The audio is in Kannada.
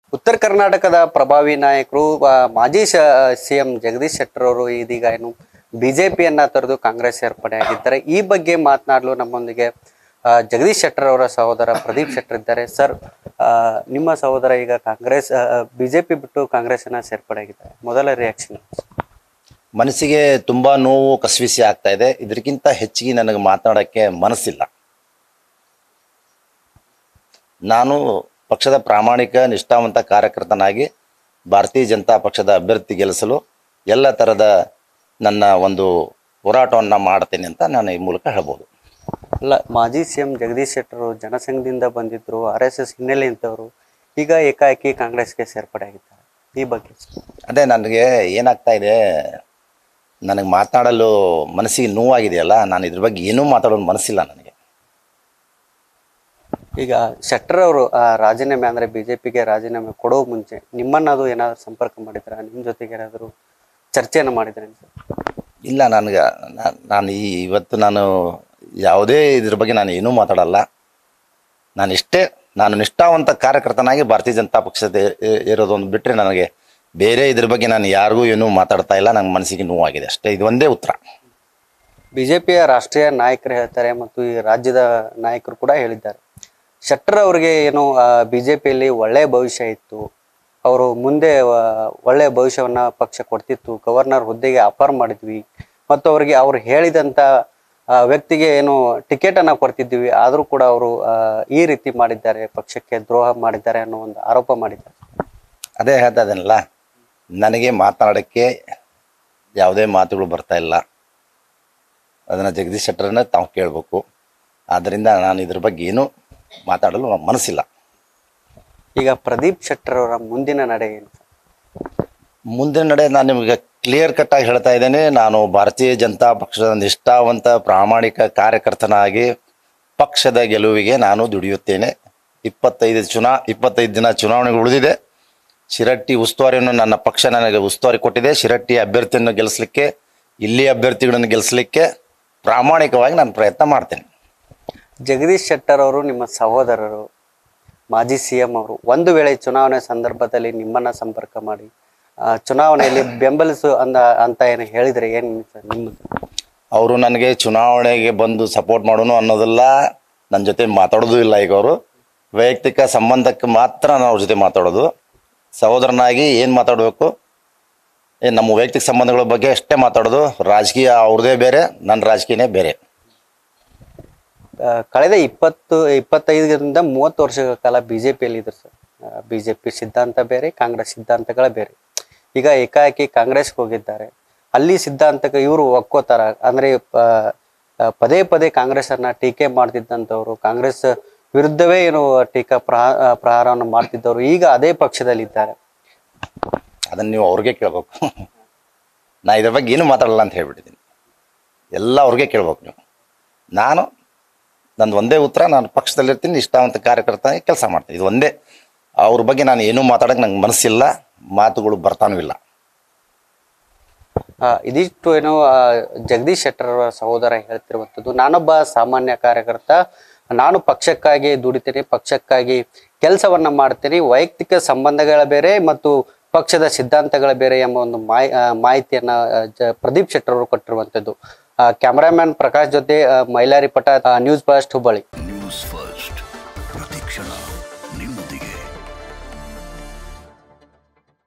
ಉತ್ತರ ಕರ್ನಾಟಕದ ಪ್ರಭಾವಿ ನಾಯಕರು ಆ, ಮಾಜಿ ಸಿ ಎಂ ಜಗದೀಶ್ ಶೆಟ್ಟರ್ ಅವರು ಇದೀಗ ಏನು ಬಿಜೆಪಿಯನ್ನ ತೊರೆದು ಕಾಂಗ್ರೆಸ್ ಸೇರ್ಪಡೆ ಆಗಿದ್ದಾರೆ ಈ ಬಗ್ಗೆ ಮಾತನಾಡಲು ನಮ್ಮೊಂದಿಗೆ ಆ, ಜಗದೀಶ್ ಶೆಟ್ಟರ್ ಅವರ ಸಹೋದರ ಪ್ರದೀಪ್ ಶೆಟ್ಟರ್ ಇದ್ದಾರೆ ಸರ್ ಆ, ನಿಮ್ಮ ಸಹೋದರ ಈಗ ಕಾಂಗ್ರೆಸ್ ಬಿಜೆಪಿ ಬಿಟ್ಟು ಕಾಂಗ್ರೆಸ್ನ ಸೇರ್ಪಡೆ ಆಗಿದ್ದಾರೆ ಮೊದಲ ರಿಯಾಕ್ಷನ್ ಮನಸ್ಸಿಗೆ ತುಂಬ ನೋವು ಕಸವಿಸಿ ಆಗ್ತಾ ಇದೆ ಇದಕ್ಕಿಂತ ಹೆಚ್ಚಿಗೆ ನನಗೆ ಮಾತನಾಡೋಕ್ಕೆ ಮನಸ್ಸಿಲ್ಲ ನಾನು ಪಕ್ಷದ ಪ್ರಾಮಾಣಿಕ ನಿಷ್ಠಾವಂತ ಕಾರ್ಯಕರ್ತನಾಗಿ ಭಾರತೀಯ ಜನತಾ ಪಕ್ಷದ ಅಭ್ಯರ್ಥಿ ಗೆಲ್ಲಿಸಲು ಎಲ್ಲ ಥರದ ನನ್ನ ಒಂದು ಹೋರಾಟವನ್ನು ಮಾಡ್ತೇನೆ ಅಂತ ನಾನು ಈ ಮೂಲಕ ಹೇಳ್ಬೋದು ಅಲ್ಲ ಮಾಜಿ ಸಿ ಎಂ ಜಗದೀಶ್ ಶೆಟ್ಟರ್ ಅವರು ಜನಸಂಘದಿಂದ ಬಂದಿದ್ರು ಆರ್ ಎಸ್ ಎಸ್ ಹಿನ್ನೆಲೆ ಇಂಥವ್ರು ಈಗ ಏಕಾಏಕಿ ಕಾಂಗ್ರೆಸ್ಗೆ ಸೇರ್ಪಡೆ ಆಗಿದ್ದಾರೆ ಈ ಬಗ್ಗೆ ಅದೇ ನನಗೆ ಏನಾಗ್ತಾ ಇದೆ ನನಗೆ ಮಾತನಾಡಲು ಮನಸ್ಸಿಗೆ ನೋವಾಗಿದೆಯಲ್ಲ ನಾನು ಇದ್ರ ಬಗ್ಗೆ ಏನೂ ಮಾತಾಡೋದು ಮನಸ್ಸಿಲ್ಲ ನನಗೆ ಈಗ ಶೆಟ್ಟರ್ ಅವರು ಆ, ರಾಜೀನಾಮೆ ಅಂದ್ರೆ ಬಿಜೆಪಿಗೆ ರಾಜೀನಾಮೆ ಕೊಡೋ ಮುಂಚೆ ನಿಮ್ಮನ್ನ ಅದು ಏನಾದ್ರು ಸಂಪರ್ಕ ಮಾಡಿದ್ರ ನಿಮ್ ಜೊತೆಗೆ ಏನಾದ್ರು ಚರ್ಚೆಯನ್ನು ಮಾಡಿದ್ರೆ ಇಲ್ಲ ನನಗೆ ನಾನು ಈ ಇವತ್ತು ನಾನು ಯಾವುದೇ ಇದ್ರ ಬಗ್ಗೆ ನಾನು ಏನೂ ಮಾತಾಡಲ್ಲ ನಾನು ಇಷ್ಟೇ ನಾನು ನಿಷ್ಠಾವಂತ ಕಾರ್ಯಕರ್ತನಾಗಿ ಭಾರತೀಯ ಜನತಾ ಪಕ್ಷದ ಇ- ಇರೋದೊಂದು ಬಿಟ್ಟರೆ ನನಗೆ ಬೇರೆ ಇದ್ರ ಬಗ್ಗೆ ನಾನು ಯಾರಿಗೂ ಏನೂ ಮಾತಾಡ್ತಾ ಇಲ್ಲ ನನ್ನ ಮನಸ್ಸಿಗೆ ನೋವಾಗಿದೆ ಅಷ್ಟೇ ಇದು ಒಂದೇ ಉತ್ತರ ಬಿಜೆಪಿಯ ರಾಷ್ಟ್ರೀಯ ನಾಯಕರು ಹೇಳ್ತಾರೆ ಮತ್ತು ಈ ರಾಜ್ಯದ ನಾಯಕರು ಕೂಡ ಹೇಳಿದ್ದಾರೆ ಶೆಟ್ಟರ್ ಅವರಿಗೆ ಏನು ಬಿಜೆಪಿಯಲ್ಲಿ ಒಳ್ಳೆಯ ಭವಿಷ್ಯ ಇತ್ತು ಅವರು ಮುಂದೆ ಆ, ಒಳ್ಳೆಯ ಭವಿಷ್ಯವನ್ನ ಪಕ್ಷ ಕೊಡ್ತಿತ್ತು ಗವರ್ನರ್ ಹುದ್ದೆಗೆ ಆಫರ್ ಮಾಡಿದ್ವಿ ಮತ್ತು ಅವರಿಗೆ ಅವ್ರು ಹೇಳಿದಂತ ಆ, ವ್ಯಕ್ತಿಗೆ ಏನು ಟಿಕೆಟ್ ಅನ್ನ ಕೊಡ್ತಿದ್ವಿ ಆದರೂ ಕೂಡ ಅವರು ಆ, ಈ ರೀತಿ ಮಾಡಿದ್ದಾರೆ ಪಕ್ಷಕ್ಕೆ ದ್ರೋಹ ಮಾಡಿದ್ದಾರೆ ಅನ್ನೋ ಒಂದು ಆರೋಪ ಮಾಡಿದ್ದಾರೆ ಅದೇ ಹೇಳ್ತಾ ಇದ್ದೀನಲ್ಲ ನನಗೆ ಮಾತನಾಡೋಕ್ಕೆ ಯಾವುದೇ ಮಾತುಗಳು ಬರ್ತಾ ಇಲ್ಲ ಅದನ್ನು ಜಗದೀಶ್ ಶೆಟ್ಟರನ್ನ ತಾವು ಕೇಳಬೇಕು ಆದ್ದರಿಂದ ನಾನು ಇದ್ರ ಬಗ್ಗೆ ಏನೂ ಮಾತಾಡಲು ಮನಸ್ಸಿಲ್ಲ ಈಗ ಪ್ರದೀಪ್ ಶೆಟ್ಟರ್ ಅವರ ಮುಂದಿನ ನಡೆ ಏನು ಮುಂದಿನ ನಡೆ ನಾನು ನಿಮಗೆ ಕ್ಲಿಯರ್ ಕಟ್ ಆಗಿ ಹೇಳ್ತಾ ಇದ್ದೇನೆ ನಾನು ಭಾರತೀಯ ಜನತಾ ಪಕ್ಷದ ನಿಷ್ಠಾವಂತ ಪ್ರಾಮಾಣಿಕ ಕಾರ್ಯಕರ್ತನಾಗಿ ಪಕ್ಷದ ಗೆಲುವಿಗೆ ನಾನು ದುಡಿಯುತ್ತೇನೆ ಇಪ್ಪತ್ತೈದು ಚುನಾ ಇಪ್ಪತ್ತೈದು ದಿನ ಚುನಾವಣೆಗಳು ಉಳಿದಿದೆ ಶಿರಟ್ಟಿ ಉಸ್ತುವಾರಿಯನ್ನು ನನ್ನ ಪಕ್ಷ ನನಗೆ ಉಸ್ತುವಾರಿ ಕೊಟ್ಟಿದೆ ಶಿರಟ್ಟಿ ಅಭ್ಯರ್ಥಿಯನ್ನು ಗೆಲ್ಲಿಸಲಿಕ್ಕೆ ಇಲ್ಲಿ ಅಭ್ಯರ್ಥಿಗಳನ್ನು ಗೆಲ್ಲಿಸಲಿಕ್ಕೆ ಪ್ರಾಮಾಣಿಕವಾಗಿ ನಾನು ಪ್ರಯತ್ನ ಮಾಡ್ತೇನೆ ಜಗದೀಶ್ ಶೆಟ್ಟರ್ ಅವರು ನಿಮ್ಮ ಸಹೋದರರು ಮಾಜಿ ಸಿ ಎಂ ಅವರು ಒಂದು ವೇಳೆ ಚುನಾವಣೆ ಸಂದರ್ಭದಲ್ಲಿ ನಿಮ್ಮನ್ನ ಸಂಪರ್ಕ ಮಾಡಿ ಆ, ಚುನಾವಣೆಯಲ್ಲಿ ಬೆಂಬಲಿಸು ಅಂದ ಅಂತ ಏನು ಹೇಳಿದ್ರೆ ಏನು ನಿಮ್ಮದು ಅವರು ನನಗೆ ಚುನಾವಣೆಗೆ ಬಂದು ಸಪೋರ್ಟ್ ಮಾಡೋನು ಅನ್ನೋದೆಲ್ಲ ನನ್ನ ಜೊತೆ ಮಾತಾಡೋದು ಇಲ್ಲ ಈಗ ಅವರು ವೈಯಕ್ತಿಕ ಸಂಬಂಧಕ್ಕೆ ಮಾತ್ರ ನಾನು ಅವ್ರ ಜೊತೆ ಮಾತಾಡೋದು ಸಹೋದರನಾಗಿ ಏನು ಮಾತಾಡಬೇಕು ಏನು ನಮ್ಮ ವೈಯಕ್ತಿಕ ಸಂಬಂಧಗಳ ಬಗ್ಗೆ ಅಷ್ಟೇ ಮಾತಾಡೋದು ರಾಜಕೀಯ ಅವ್ರದ್ದೇ ಬೇರೆ ನನ್ನ ರಾಜಕೀಯನೇ ಬೇರೆ ಆ, ಕಳೆದ ಇಪ್ಪತ್ತು ಇಪ್ಪತ್ತೈದರಿಂದ ಮೂವತ್ತು ವರ್ಷಗಳ ಕಾಲ ಬಿಜೆಪಿಯಲ್ಲಿ ಇದ್ರು ಸರ್ ಬಿಜೆಪಿ ಸಿದ್ಧಾಂತ ಬೇರೆ ಕಾಂಗ್ರೆಸ್ ಸಿದ್ಧಾಂತಗಳ ಬೇರೆ ಈಗ ಏಕಾಏಕಿ ಕಾಂಗ್ರೆಸ್ಗೆ ಹೋಗಿದ್ದಾರೆ ಅಲ್ಲಿ ಸಿದ್ಧಾಂತಕ್ಕೆ ಇವರು ಒಕ್ಕೋತಾರ ಅಂದ್ರೆ ಪ- ಆ, ಪದೇ ಪದೇ ಕಾಂಗ್ರೆಸ್ ಅನ್ನ ಟೀಕೆ ಮಾಡ್ತಿದ್ದಂಥವ್ರು ಕಾಂಗ್ರೆಸ್ ವಿರುದ್ಧವೇ ಏನು ಟೀಕಾ ಪ್ರಹಾ ಆ, ಪ್ರಹಾರವನ್ನು ಮಾಡ್ತಿದ್ದವರು ಈಗ ಅದೇ ಪಕ್ಷದಲ್ಲಿ ಇದ್ದಾರೆ ಅದನ್ನು ನೀವು ಅವ್ರಿಗೆ ಕೇಳಬೇಕು ನಾ ಇದ್ರ ಬಗ್ಗೆ ಏನು ಮಾತಾಡಲ್ಲ ಅಂತ ಹೇಳ್ಬಿಟ್ಟಿದ್ದೀನಿ ಎಲ್ಲ ಅವ್ರಿಗೆ ಕೇಳ್ಬೇಕು ನೀವು ನಾನು ನಂದು ಒಂದೇ ಉತ್ತರ ನಾನು ಪಕ್ಷದಲ್ಲಿರ್ತೀನಿ ನಿಷ್ಠಾವಂತ ಕಾರ್ಯಕರ್ತ ಕೆಲಸ ಮಾಡ್ತೀನಿ ಇದು ಒಂದೇ ಅವ್ರ ಬಗ್ಗೆ ನಾನು ಏನೂ ಮಾತಾಡೋಕೆ ನಂಗೆ ಮನಸ್ಸಿಲ್ಲ ಮಾತುಗಳು ಬರ್ತಾನೂ ಇಲ್ಲ ಆ, ಇದಿಷ್ಟು ಏನು ಆ, ಜಗದೀಶ್ ಶೆಟ್ಟರ್ ಅವರ ಸಹೋದರ ಹೇಳ್ತಿರುವಂಥದ್ದು ನಾನೊಬ್ಬ ಸಾಮಾನ್ಯ ಕಾರ್ಯಕರ್ತ ನಾನು ಪಕ್ಷಕ್ಕಾಗಿ ದುಡಿತೇನೆ ಪಕ್ಷಕ್ಕಾಗಿ ಕೆಲಸವನ್ನ ಮಾಡ್ತೀನಿ ವೈಯಕ್ತಿಕ ಸಂಬಂಧಗಳ ಬೇರೆ ಮತ್ತು ಪಕ್ಷದ ಸಿದ್ಧಾಂತಗಳ ಬೇರೆ ಎಂಬ ಒಂದು ಮಾಹಿ ಆ, ಮಾಹಿತಿಯನ್ನ ಆ, ಜ- ಪ್ರದೀಪ್ ಶೆಟ್ಟರ್ ಅವರು ಕೊಟ್ಟಿರುವಂಥದ್ದು ಕ್ಯಾಮರಾಮ್ಯಾನ್ ಪ್ರಕಾಶ್ ಜೊತೆ ಆ, ಮೈಲಾರಿ ಪಟ news first Hubballi news first